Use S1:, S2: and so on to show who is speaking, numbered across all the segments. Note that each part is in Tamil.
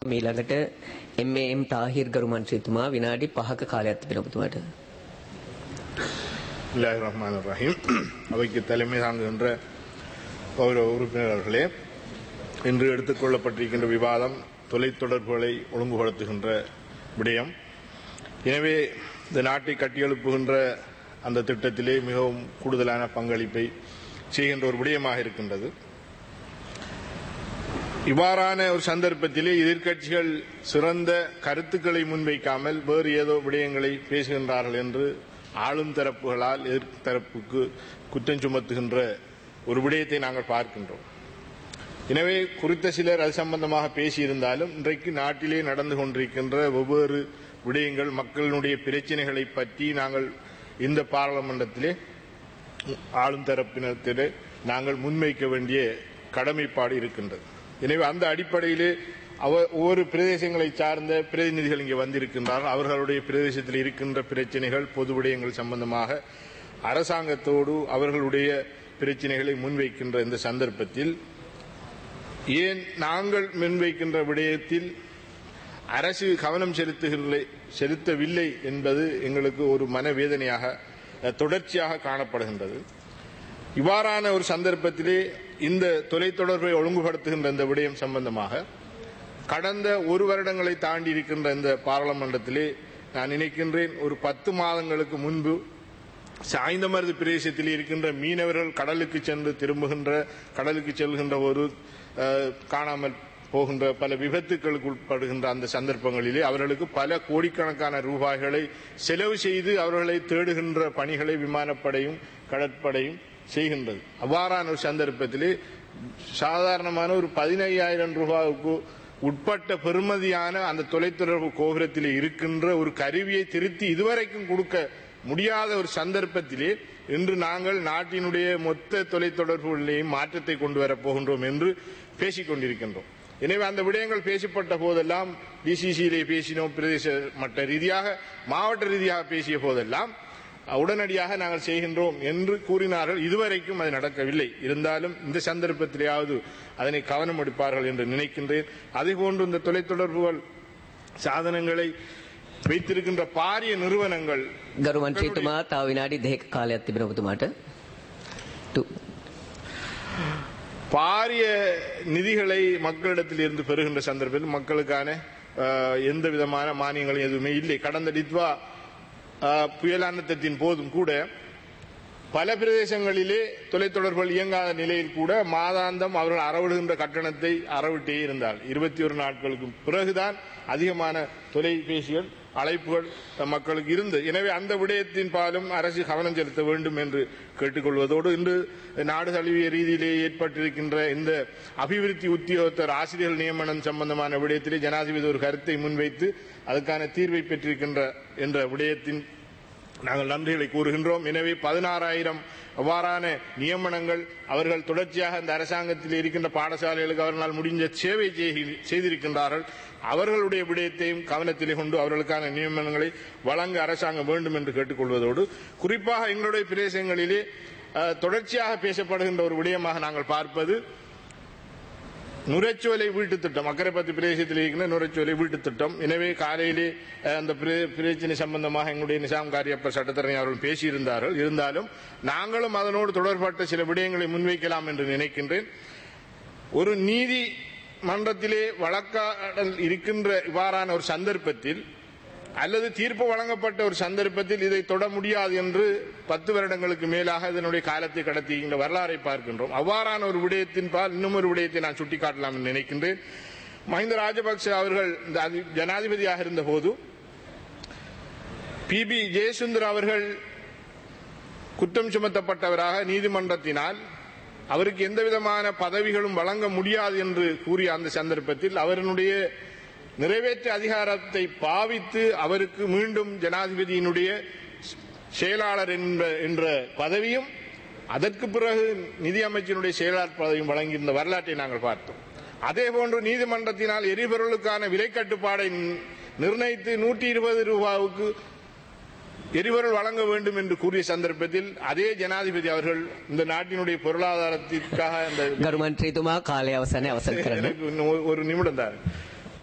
S1: මීළඟට එම්.එම්. තාහිර් ගරු මන්ත්‍රීතුමා විනාඩි 5ක කාලයක් තිබෙන ඔබතුමාට.
S2: இல்லாஹ் ரஹ்மான் ரஹீம் அவைக்கு தலைமை தாங்குகின்ற கௌரவ உறுப்பினர்களே இன்று எடுத்துக்கொள்ளப்பட்டிருக்கின்ற விவாதம் தொலைத்தொடர்புகளை ஒழுங்குபடுத்துகின்ற விடயம் எனவே இந்த நாட்டை கட்டியெழுப்புகின்ற அந்த திட்டத்திலே மிகவும் கூடுதலான பங்களிப்பை செய்கின்ற ஒரு விடயமாக இருக்கின்றது இவ்வாறான ஒரு சந்தர்ப்பத்திலே எதிர்க்கட்சிகள் சிறந்த கருத்துக்களை முன்வைக்காமல் வேறு ஏதோ விடயங்களை பேசுகின்றார்கள் என்று ஆளும் தரப்புகளால் எதிர்த்தரப்புக்கு குற்றம் சுமத்துகின்ற ஒரு விடயத்தை நாங்கள் பார்க்கின்றோம் எனவே குறித்த சிலர் அது சம்பந்தமாக பேசியிருந்தாலும் இன்றைக்கு நாட்டிலே நடந்து கொண்டிருக்கின்ற ஒவ்வொரு விடயங்கள் மக்களினுடைய பிரச்சனைகளை பற்றி நாங்கள் இந்த பாராளுமன்றத்திலே ஆளும் தரப்பினத்திலே நாங்கள் முன்வைக்க வேண்டிய கடமைப்பாடு இருக்கின்றது எனவே அந்த அடிப்படையிலே அவ ஒவ்வொரு பிரதேசங்களை சார்ந்த பிரதிநிதிகள் இங்கே வந்திருக்கின்றார்கள் அவர்களுடைய பிரதேசத்தில் இருக்கின்ற பிரச்சனைகள் பொது விடயங்கள் சம்பந்தமாக அரசாங்கத்தோடு அவர்களுடைய பிரச்சனைகளை முன்வைக்கின்ற இந்த சந்தர்ப்பத்தில் ஏன் நாங்கள் முன்வைக்கின்ற விடயத்தில் அரசு கவனம் செலுத்துகிற செலுத்தவில்லை என்பது எங்களுக்கு ஒரு மனவேதனையாக அஹ், தொடர்ச்சியாக காணப்படுகின்றது இவ்வாறான ஒரு சந்தர்ப்பத்திலே இந்த தொலைத்தொடர்பை ஒழுங்குபடுத்துகின்ற இந்த விடயம் சம்பந்தமாக கடந்த ஒரு வருடங்களை தாண்டி இருக்கின்ற இந்த பாராளுமன்றத்திலே நான் நினைக்கின்றேன் ஒரு பத்து மாதங்களுக்கு முன்பு சாய்ந்தமருது பிரதேசத்தில் இருக்கின்ற மீனவர்கள் கடலுக்கு சென்று திரும்புகின்ற கடலுக்கு செல்கின்ற ஒரு அஹ், காணாமல் போகின்ற பல விபத்துக்களுக்கு உட்படுகின்ற அந்த சந்தர்ப்பங்களிலே அவர்களுக்கு பல கோடிக்கணக்கான ரூபாய்களை செலவு செய்து அவர்களை தேடுகின்ற பணிகளை விமானப்படையும் கடற்படையும் செய்கின்றது அவ்வாறான ஒரு சந்தர்ப்பத்திலே சாதாரணமான ஒரு பதினையாயிரம் ரூபாய்க்கு உட்பட்ட பெறுமதியான அந்த தொலைத்தொடர்பு கோபுரத்தில் இருக்கின்ற ஒரு கருவியை திருத்தி இதுவரைக்கும் கொடுக்க முடியாத ஒரு சந்தர்ப்பத்திலே இன்று நாங்கள் நாட்டினுடைய மொத்த தொலைத்தொடர்புகளிலேயும் மாற்றத்தை கொண்டு வரப் போகின்றோம் என்று பேசிக் கொண்டிருக்கின்றோம் எனவே அந்த விடயங்கள் பேசப்பட்ட போதெல்லாம் டிசிசியிலே பேசினோம் பிரதேச மட்ட ரீதியாக மாவட்ட ரீதியாக பேசிய போதெல்லாம் உடனடியாக நாங்கள் செய்கின்றோம் என்று கூறினார்கள் இதுவரைக்கும் அது நடக்கவில்லை இருந்தாலும் இந்த சந்தர்ப்பத்திலேயாவது அதனை கவனம் எடுப்பார்கள் என்று நினைக்கின்றேன் அதேபோன்று இந்த தொலைத்தொடர்புகள் சாதனங்களை வைத்திருக்கின்ற பாரிய நிறுவனங்கள்
S1: ගරු මන්ත්‍රීතුමා තව විනාඩි 2ක කාලයක් තිබෙන ඔබතුමාට. තු-
S2: பாரிய நிதிகளை மக்களிடத்தில் இருந்து பெறுகின்ற சந்தர்ப்பத்தில் மக்களுக்கான அஹ், எந்த விதமான மானியங்களும் எதுவுமே இல்லை கடந்த டித்வா அஹ், புயலானத்தின் போதும் கூட பல பிரதேசங்களிலே தொலைத்தொடர்புகள் இயங்காத நிலையில் கூட மாதாந்தம் அவர்கள் அறவிடுகின்ற கட்டணத்தை அறவிட்டே இருந்தார் இருபத்தி ஒரு நாட்களுக்கு பிறகுதான் அதிகமான தொலைபேசிகள் அழைப்புகள் மக்களுக்கு இருந்தது எனவே அந்த விடயத்தின் பாலும் அரசு கவனம் செலுத்த வேண்டும் என்று கேட்டுக்கொள்வதோடு இன்று நாடு தழுவிய ரீதியிலே ஏற்பட்டிருக்கின்ற இந்த அபிவிருத்தி உத்தியோகத்தர் ஆசிரியர்கள் நியமனம் சம்பந்தமான விடயத்திலே ஜனாதிபதி ஒரு கருத்தை முன்வைத்து அதுக்கான தீர்வை பெற்றிருக்கின்ற என்ற விடயத்தின் நாங்கள் நன்றிகளை கூறுகின்றோம் எனவே பதினாறாயிரம் அவ்வாறான நியமனங்கள் அவர்கள் தொடர்ச்சியாக இந்த அரசாங்கத்தில் இருக்கின்ற பாடசாலைகளுக்கு அவர்களால் முடிஞ்ச சேவை செய்கி- செய்திருக்கின்றார்கள் அவர்களுடைய விடயத்தையும் கவனத்திலே கொண்டு அவர்களுக்கான நியமனங்களை வழங்க அரசாங்கம் வேண்டும் என்று கேட்டுக்கொள்வதோடு குறிப்பாக எங்களுடைய பிரதேசங்களிலே அஹ், தொடர்ச்சியாக பேசப்படுகின்ற ஒரு விடயமாக நாங்கள் பார்ப்பது நுரைச்சோலை வீட்டு திட்டம் அக்கரைப்பத்து பிரதேசத்தில் இருக்கின்ற நுரைச்சோலை வீட்டு திட்டம் எனவே காலையிலே அஹ், அந்த பிர- பிரச்சனை சம்பந்தமாக எங்களுடைய நிசாம் காரியப்ப சட்டத்தரணி அவர்கள் பேசியிருந்தார்கள் இருந்தாலும் நாங்களும் அதனோடு தொடர்பட்ட சில விடயங்களை முன்வைக்கலாம் என்று நினைக்கின்றேன் ஒரு நீதி மன்றத்திலே வழக்காடல் இருக்கின்ற இவ்வாறான ஒரு சந்தர்ப்பத்தில் அல்லது தீர்ப்பு வழங்கப்பட்ட ஒரு சந்தர்ப்பத்தில் இதை தொட முடியாது என்று பத்து வருடங்களுக்கு மேலாக இதனுடைய காலத்தை கடத்தி இந்த வரலாறை பார்க்கின்றோம் அவ்வாறான ஒரு விடயத்தின் பால் இன்னும் ஒரு விடயத்தை நான் சுட்டிக்காட்டலாம் என்று நினைக்கின்றேன் மஹிந்த ராஜபக்ச அவர்கள் இந்த அதி- ஜனாதிபதியாக இருந்த போது பிபி ஜெயசுந்தர் அவர்கள் குற்றம் சுமத்தப்பட்டவராக நீதிமன்றத்தினால் அவருக்கு எந்த விதமான பதவிகளும் வழங்க முடியாது என்று கூறிய அந்த சந்தர்ப்பத்தில் அவருடைய நிறைவேற்று அதிகாரத்தை பாவித்து அவருக்கு மீண்டும் ஜனாதிபதியினுடைய செயலாளர் என்ற என்ற பதவியும் அதற்கு பிறகு நிதி அமைச்சருடைய செயலாளர் பதவியும் வழங்கியிருந்த வரலாற்றை நாங்கள் பார்த்தோம் அதே போன்று நீதிமன்றத்தினால் எரிபொருளுக்கான விலை கட்டுப்பாடை நிர்ணயித்து நூற்றி இருபது ரூபாவுக்கு எரிபொருள் வழங்க வேண்டும் என்று கூறிய சந்தர்ப்பத்தில் அதே ஜனாதிபதி அவர்கள் இந்த நாட்டினுடைய பொருளாதாரத்திற்காக அந்த
S1: ගරු මන්ත්‍රීතුමා කාලය අවසානයේ අවසන් කරන්න.
S2: எனக்கு இன்னும் ஒரு- ஒரு நிமிடம் தான்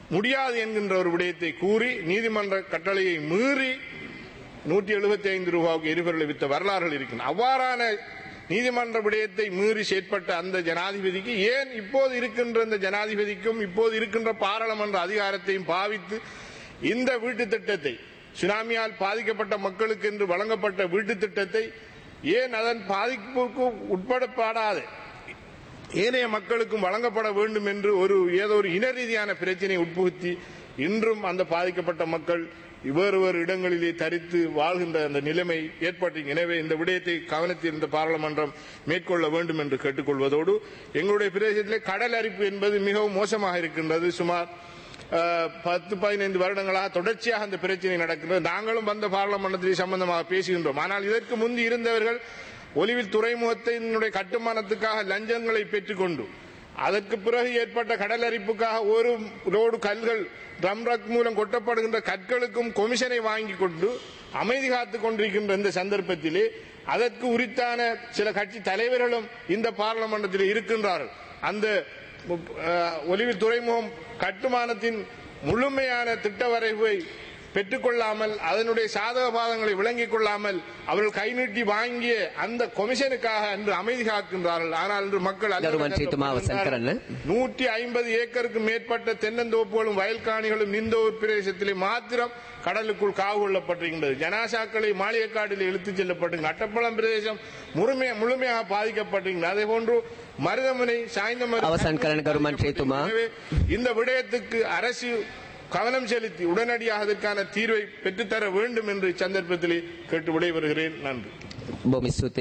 S2: முடியாது என்கின்ற ஒரு விடயத்தை கூறி நீதிமன்ற கட்டளையை மீறி நூற்றி எழுபத்தி ஐந்து ரூபாவுக்கு எரிபொருளை வித்த வரலாறுகள் இருக்கின்றன அவ்வாறான நீதிமன்ற விடயத்தை மீறி செயற்பட்ட அந்த ஜனாதிபதிக்கு ஏன் இப்போது இருக்கின்ற இந்த ஜனாதிபதிக்கும் இப்போது இருக்கின்ற பாராளுமன்ற அதிகாரத்தையும் பாவித்து இந்த வீட்டு திட்டத்தை சுனாமியால் பாதிக்கப்பட்ட மக்களுக்கு என்று வழங்கப்பட்ட வீட்டு திட்டத்தை ஏன் அதன் பாதிப்புக்கு உட்படப்படாது ஏனைய மக்களுக்கும் வழங்கப்பட வேண்டும் என்று ஒரு ஏதோ ஒரு இன ரீதியான பிரச்சனையை உட்புகுத்தி இன்றும் அந்த பாதிக்கப்பட்ட மக்கள் வேறு வேறு இடங்களிலே தரித்து வாழ்கின்ற அந்த நிலைமை ஏற்பட்டு எனவே இந்த விடயத்தை கவனத்தில் இந்த பாராளுமன்றம் மேற்கொள்ள வேண்டும் என்று கேட்டுக்கொள்வதோடு எங்களுடைய பிரதேசத்திலே கடல் அரிப்பு என்பது மிகவும் மோசமாக இருக்கின்றது சுமார் அஹ், பத்து பதினைந்து வருடங்களாக தொடர்ச்சியாக அந்த பிரச்சனை நடக்கின்றது நாங்களும் வந்த பாராளுமன்றத்தில் சம்பந்தமாக பேசுகின்றோம் ஆனால் இதற்கு முந்தி இருந்தவர்கள் ஒலிவில் துறைமுகத்தினுடைய கட்டுமானத்துக்காக லஞ்சங்களை பெற்றுக்கொண்டு அதற்கு பிறகு ஏற்பட்ட கடல் அரிப்புக்காக ஒரு ரோடு கல்கள் ட்ரம் ட்ரக் மூலம் கொட்டப்படுகின்ற கற்களுக்கும் கொமிஷனை வாங்கி கொண்டு அமைதி காத்துக் கொண்டிருக்கின்ற இந்த சந்தர்ப்பத்திலே அதற்கு உரித்தான சில கட்சி தலைவர்களும் இந்த பாராளுமன்றத்தில் இருக்கின்றார்கள் அந்த அஹ், ஒலிவில் துறைமுகம் கட்டுமானத்தின் முழுமையான திட்ட வரைவை பெற்றுக்கொள்ளாமல் அதனுடைய சாதக பாதங்களை விளங்கிக் கொள்ளாமல் அவர்கள் கை நீட்டி வாங்கிய அந்த கொமிஷனுக்காக அன்று அமைதி காக்கின்றார்கள் ஆனால் இன்று மக்கள் அல்ல
S1: கருமன் சீத்துமா அவசன் கரன்.
S2: நூற்றி ஐம்பது ஏக்கருக்கு மேற்பட்ட தென்னந்தோப்புகளும் வயல்காணிகளும் நிந்தோர் பிரதேசத்திலே மாத்திரம் கடலுக்குள் காவு கொள்ளப்பட்டிருக்கின்றது ஜனாசாக்களை மாளிகைக்காட்டில் இழுத்துச் செல்லப்பட்டு அட்டப்பழம் பிரதேசம் முழுமையா முழுமையாக பாதிக்கப்பட்டிருக்கின்றது அதே போன்று மருதமனை சாய்ந்த
S1: அவசான் கரன் கருமன் சீத்துமா.
S2: எனவே இந்த விடயத்துக்கு அரசு கவனம் செலுத்தி உடனடியாக அதற்கான தீர்வை பெற்றுத்தர வேண்டும் என்று சந்தர்ப்பத்திலே கேட்டு விடைபெறுகிறேன் நன்றி
S1: බොමිස්තුති